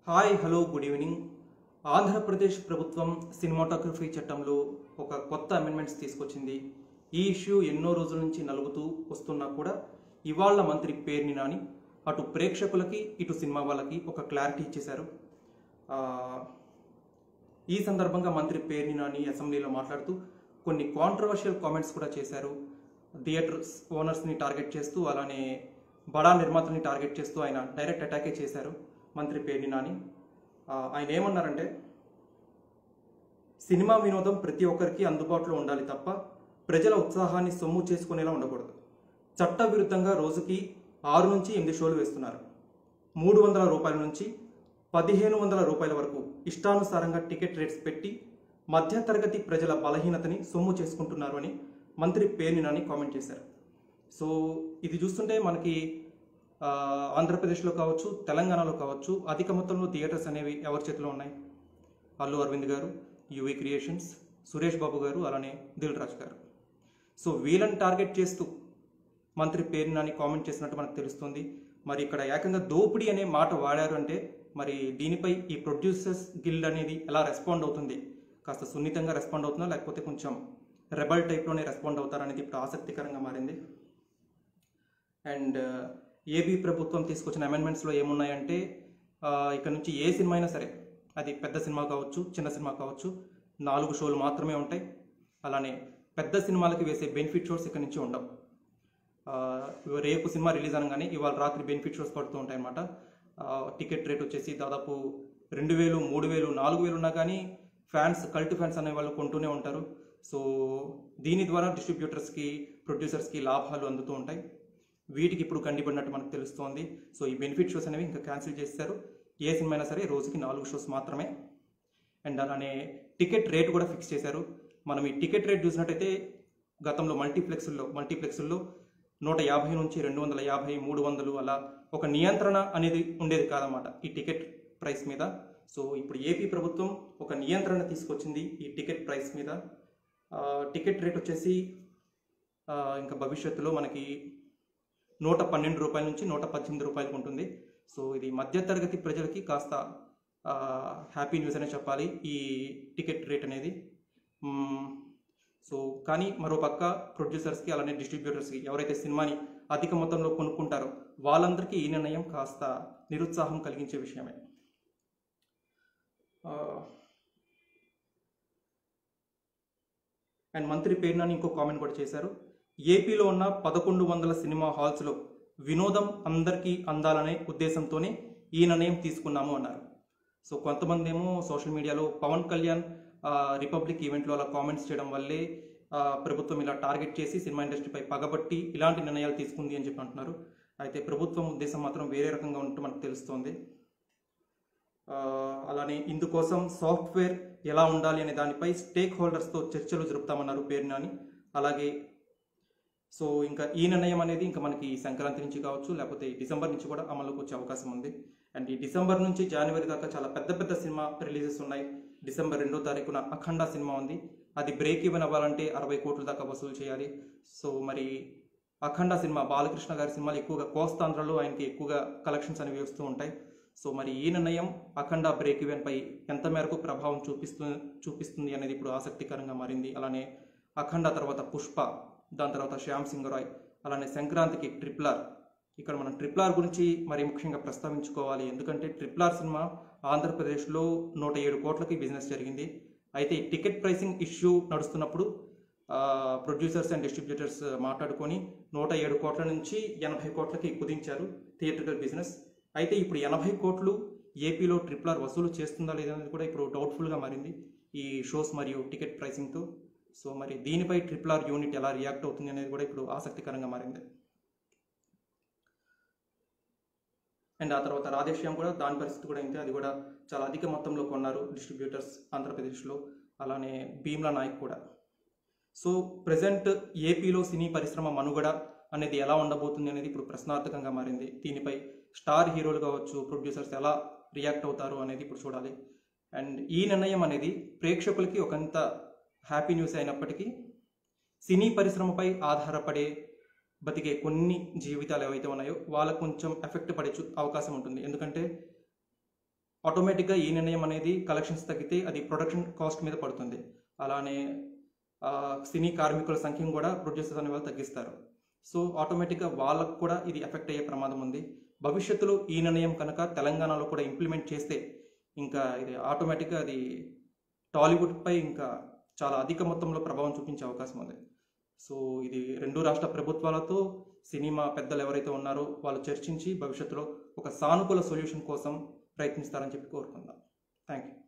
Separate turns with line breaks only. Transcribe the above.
hi hello good evening Andhra Pradesh ప్రభుత్వం cinematography చట్టంలో ఒక కొత్త అమెండ్మెంట్స్ తీసుకొచ్చింది ఈ ఇష్యూ ఎన్నో రోజుల నుంచి నలుగుతూ వస్తున్నా కూడా ఇవాళ మంత్రి పేర్ని నాని అటు ప్రేక్షకులకి ఇటు సినిమా వాళ్ళకి ఒక క్లారిటీ ఇచ్చేశారు ఆ, ఈ సందర్భంగా మంత్రి పేర్ని నాని అసెంబ్లీలో మాట్లాడుతూ కొన్ని కాంట్రవర్షియల్ కామెంట్స్ కూడా చేశారు థియేటర్స్ ఓనర్స్ని టార్గెట్ చేస్తూ అలానే బడా నిర్మాతల్ని టార్గెట్ చేస్తూ ఆయన డైరెక్ట్ అటాకే చేశారు మంత్రి పేర్ని నాని ఆ, ఆయన ఏమన్నారంటే సినిమా వినోదం ప్రతి ఒక్కరికి అందుబాటులో ఉండాలి తప్ప ప్రజల ఉత్సాహాన్ని సొమ్ము చేసుకునేలా ఉండకూడదు చట్ట విరుద్ధంగా రోజుకి ఆరు నుంచి ఎనిమిది షోలు వేస్తున్నారు మూడు వందల రూపాయల నుంచి పదిహేను వందల రూపాయల వరకు ఇష్టానుసారంగా టికెట్ రేట్స్ పెట్టి మధ్యతరగతి ప్రజల బలహీనతని సొమ్ము చేసుకుంటున్నారు అని మంత్రి పేర్ని నాని కామెంట్ చేశారు సో ఇది చూస్తుంటే మనకి ఆ, ఆంధ్రప్రదేశ్లో కావచ్చు తెలంగాణలో కావచ్చు అధిక మొత్తంలో థియేటర్స్ అనేవి ఎవరి చేతిలో ఉన్నాయి అల్లు అరవింద్ గారు యువి క్రియేషన్స్ సురేష్ బాబు గారు అలానే దిల్ రాజు గారు సో వీళ్ళని టార్గెట్ చేస్తూ మంత్రి పేరు నాని కామెంట్ చేసినట్టు మనకు తెలుస్తుంది మరి ఇక్కడ ఏకంగా దోపిడీ అనే మాట వాడారు అంటే మరి దీనిపై ఈ ప్రొడ్యూసర్స్ గిల్డ్ అనేది ఎలా రెస్పాండ్ అవుతుంది కాస్త సున్నితంగా రెస్పాండ్ అవుతుందా లేకపోతే కొంచెం రెబల్ టైప్లోనే రెస్పాండ్ అవుతారనేది ఇప్పుడు ఆసక్తికరంగా మారింది అండ్ ఏపీ ప్రభుత్వం తీసుకొచ్చిన అమెండ్మెంట్స్లో ఏమున్నాయంటే ఆ, ఇక్కడ నుంచి ఏ సినిమా అయినా సరే అది పెద్ద సినిమా కావచ్చు చిన్న సినిమా కావచ్చు నాలుగు షోలు మాత్రమే ఉంటాయి అలానే పెద్ద సినిమాలకి వేసే బెనిఫిట్ షోస్ ఇక్కడ నుంచి ఉండవు ఆ, రేపు సినిమా రిలీజ్ అనగానే ఇవాళ రాత్రి బెనిఫిట్ షోస్ పడుతూ ఉంటాయి అన్నమాట టికెట్ రేట్ వచ్చేసి దాదాపు రెండు వేలు మూడు వేలు నాలుగు వేలు ఉన్నా కానీ ఫ్యాన్స్ కల్ట్ ఫ్యాన్స్ అనే వాళ్ళు కొంటూనే ఉంటారు సో దీని ద్వారా డిస్ట్రిబ్యూటర్స్కి ప్రొడ్యూసర్స్కి లాభాలు అందుతూ ఉంటాయి వీటికి ఇప్పుడు కండిపడినట్టు మనకు తెలుస్తోంది సో ఈ బెనిఫిట్ షోస్ అనేవి ఇంకా క్యాన్సిల్ చేస్తారు ఏ సినిమా అయినా సరే రోజుకి నాలుగు షోస్ మాత్రమే అండ్ అలానే టికెట్ రేట్ కూడా ఫిక్స్ చేశారు మనం ఈ టికెట్ రేట్ చూసినట్టయితే గతంలో మల్టీప్లెక్స్ల్లో మల్టీప్లెక్స్ల్లో నూట యాభై నుంచి రెండు వందల యాభై మూడు వందలు అలా ఒక నియంత్రణ అనేది ఉండేది కాదన్నమాట ఈ టికెట్ ప్రైస్ మీద సో ఇప్పుడు ఏపీ ప్రభుత్వం ఒక నియంత్రణ తీసుకొచ్చింది ఈ టికెట్ ప్రైస్ మీద ఆ, టికెట్ రేట్ వచ్చేసి ఆ, ఇంకా భవిష్యత్తులో మనకి నూట పన్నెండు రూపాయల నుంచి నూట పద్దెనిమిది రూపాయలకు ఉంటుంది సో ఇది మధ్యతరగతి ప్రజలకి కాస్త ఆ, హ్యాపీ న్యూస్ అనే చెప్పాలి ఈ టికెట్ రేట్ అనేది మ్మ్, సో కానీ మరో పక్క ప్రొడ్యూసర్స్కి అలానే డిస్ట్రిబ్యూటర్స్కి ఎవరైతే సినిమాని అధిక మొత్తంలో కొనుక్కుంటారో వాళ్ళందరికీ ఈ నిర్ణయం కాస్త నిరుత్సాహం కలిగించే విషయమే ఆ, అండ్ మంత్రి పేరునాని ఇంకో కామెంట్ కూడా చేశారు ఏపీలో ఉన్న పదకొండు వందల సినిమా హాల్స్లో వినోదం అందరికీ అందాలనే ఉద్దేశంతోనే ఈ నిర్ణయం తీసుకున్నాము అన్నారు సో కొంతమంది ఏమో సోషల్ మీడియాలో పవన్ కళ్యాణ్ ఆ, రిపబ్లిక్ ఈవెంట్లో అలా కామెంట్స్ చేయడం వల్లే ఆ, ప్రభుత్వం ఇలా టార్గెట్ చేసి సినిమా ఇండస్ట్రీపై పగబట్టి ఇలాంటి నిర్ణయాలు తీసుకుంది అని చెప్పి అంటున్నారు అయితే ప్రభుత్వం ఉద్దేశం మాత్రం వేరే రకంగా ఉన్నట్టు మనకు తెలుస్తోంది ఆ, అలానే ఇందుకోసం సాఫ్ట్వేర్ ఎలా ఉండాలి అనే దానిపై స్టేక్ హోల్డర్స్తో చర్చలు జరుపుతామన్నారు పేరునాని అలాగే సో ఇంకా ఈ నిర్ణయం అనేది ఇంకా మనకి సంక్రాంతి నుంచి కావచ్చు లేకపోతే డిసెంబర్ నుంచి కూడా అమలుకి వచ్చే అవకాశం ఉంది అండ్ ఈ డిసెంబర్ నుంచి జనవరి దాకా చాలా పెద్ద పెద్ద సినిమా రిలీజెస్ ఉన్నాయి డిసెంబర్ రెండో తారీఖున అఖండ సినిమా ఉంది అది బ్రేక్ ఈవెన్ అవ్వాలంటే అరవై కోట్ల దాకా వసూలు చేయాలి సో మరి అఖండ సినిమా బాలకృష్ణ గారి సినిమాలు ఎక్కువగా కోస్తాంధ్రలో ఆయనకి ఎక్కువగా కలెక్షన్స్ అనేవి వస్తూ ఉంటాయి సో మరి ఈ నిర్ణయం అఖండ బ్రేక్ ఈవెన్ పై ఎంత మేరకు ప్రభావం చూపిస్తు చూపిస్తుంది అనేది ఇప్పుడు ఆసక్తికరంగా మారింది అలానే అఖండ తర్వాత పుష్ప దాని తర్వాత శ్యామ్ సింగ్ రాయ్ అలానే సంక్రాంతికి ట్రిపుల్ ఆర్ ఇక్కడ మనం ట్రిపుల్ ఆర్ గురించి మరి ముఖ్యంగా ప్రస్తావించుకోవాలి ఎందుకంటే ట్రిపుల్ ఆర్ సినిమా ఆంధ్రప్రదేశ్లో నూట ఏడు కోట్లకి బిజినెస్ జరిగింది అయితే ఈ టికెట్ ప్రైసింగ్ ఇష్యూ నడుస్తున్నప్పుడు ప్రొడ్యూసర్స్ అండ్ డిస్ట్రిబ్యూటర్స్ మాట్లాడుకొని నూట ఏడు కోట్ల నుంచి ఎనభై కోట్లకి కుదించారు థియేట్రికల్ బిజినెస్ అయితే ఇప్పుడు ఎనభై కోట్లు ఏపీలో ట్రిపుల్ ఆర్ వసూలు చేస్తుందా లేదా అనేది కూడా ఇప్పుడు డౌట్ఫుల్గా మారింది ఈ షోస్ మరియు టికెట్ ప్రైసింగ్తో సో మరి దీనిపై ట్రిపుల్ ఆర్ యూనిట్ ఎలా రియాక్ట్ అవుతుంది అనేది కూడా ఇప్పుడు ఆసక్తికరంగా మారింది అండ్ ఆ తర్వాత రాధేశ్యామ్ కూడా దాని పరిస్థితి కూడా ఇంతే అది కూడా చాలా అధిక మొత్తంలో కొన్నారు డిస్ట్రిబ్యూటర్స్ ఆంధ్రప్రదేశ్లో అలానే భీమ్లా నాయక్ కూడా సో ప్రజెంట్ ఏపీలో సినీ పరిశ్రమ మనుగడ అనేది ఎలా ఉండబోతుంది అనేది ఇప్పుడు ప్రశ్నార్థకంగా మారింది దీనిపై స్టార్ హీరోలు కావచ్చు ప్రొడ్యూసర్స్ ఎలా రియాక్ట్ అవుతారు అనేది ఇప్పుడు చూడాలి అండ్ ఈ నిర్ణయం అనేది ప్రేక్షకులకి ఒకంత హ్యాపీ న్యూస్ అయినప్పటికీ సినీ పరిశ్రమపై ఆధారపడే బతికే కొన్ని జీవితాలు ఏవైతే ఉన్నాయో వాళ్ళకు కొంచెం ఎఫెక్ట్ పడే చు- అవకాశం ఉంటుంది ఎందుకంటే ఆటోమేటిక్గా ఈ నిర్ణయం అనేది కలెక్షన్స్ తగ్గితే అది ప్రొడక్షన్ కాస్ట్ మీద పడుతుంది అలానే ఆ, సినీ కార్మికుల సంఖ్యను కూడా ప్రొడ్యూసర్స్ అనే వాళ్ళు తగ్గిస్తారు సో ఆటోమేటిక్గా వాళ్ళకు కూడా ఇది ఎఫెక్ట్ అయ్యే ప్రమాదం ఉంది భవిష్యత్తులో ఈ నిర్ణయం కనుక తెలంగాణలో కూడా ఇంప్లిమెంట్ చేస్తే ఇంకా ఇది ఆటోమేటిక్గా అది టాలీవుడ్పై ఇంకా చాలా అధిక మొత్తంలో ప్రభావం చూపించే అవకాశం ఉంది సో ఇది రెండు రాష్ట్ర ప్రభుత్వాలతో సినిమా పెద్దలు ఎవరైతే ఉన్నారో వాళ్ళు చర్చించి భవిష్యత్తులో ఒక సానుకూల సొల్యూషన్ కోసం ప్రయత్నిస్తారని చెప్పి కోరుకుందాం థ్యాంక్ యూ